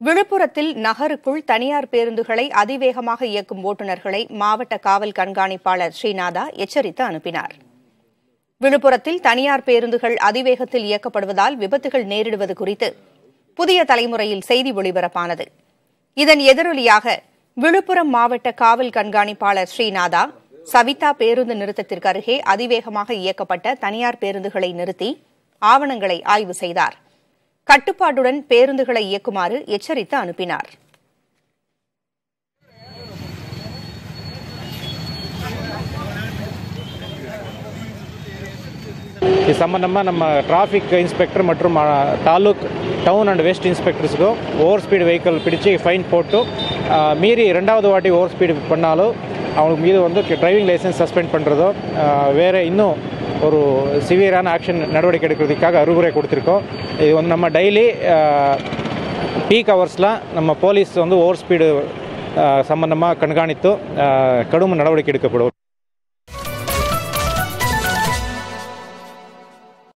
விழுப்புரத்தில் நகருக்குள் தனியார் பேருந்துகளை அதிவேகமாக இயக்கும் ஓட்டுநர்களை மாவட்ட காவல் கண்காணிப்பாளர் ஸ்ரீநாதா எச்சரித்து அனுப்பினார் விழுப்புரத்தில் தனியார் பேருந்துகள் அதிவேகத்தில் இயக்கப்படுவதால் விபத்துகள் நேரிடுவது குறித்து புதிய தலைமுறையில் செய்தி ஒளிபரப்பானது இதன் எதிரொலியாக விழுப்புரம் மாவட்ட காவல் கண்காணிப்பாளர் ஸ்ரீநாதா சவிதா பேருந்து நிறுத்தத்திற்கு அருகே அதிவேகமாக இயக்கப்பட்ட தனியார் பேருந்துகளை நிறுத்தி ஆவணங்களை ஆய்வு செய்தார் கட்டுப்பாட்டுடன் பேருந்துகளை இயக்குமாறு எச்சரித்து அனுப்பினார் இது சம்மந்தமாக நம்ம டிராஃபிக் இன்ஸ்பெக்டர் மற்றும் அ, தாலுக் டவுன் அண்ட் வெஸ்ட் இன்ஸ்பெக்டர்ஸுக்கும் ஓவர் ஸ்பீடு வெஹிக்கிள் பிடிச்சு ஃபைன் போட்டு அ, மீறி ரெண்டாவது வாட்டி ஓவர் ஸ்பீடு பண்ணாலும் அவங்களுக்கு மீது வந்து டிரைவிங் லைசன்ஸ் சஸ்பெண்ட் பண்ணுறதோ வேறு இன்னும் ஒரு சிவியரான ஆக்ஷன் நடவடிக்கை எடுக்கிறதுக்காக அறிவுரை கொடுத்துருக்கோம் இது வந்து நம்ம டெய்லி பீக் ஹவர்ஸ்லாம் நம்ம போலீஸ் வந்து ஓவர் ஸ்பீடு சம்மந்தமாக கண்காணித்து அ, கடும் நடவடிக்கை எடுக்கப்படும்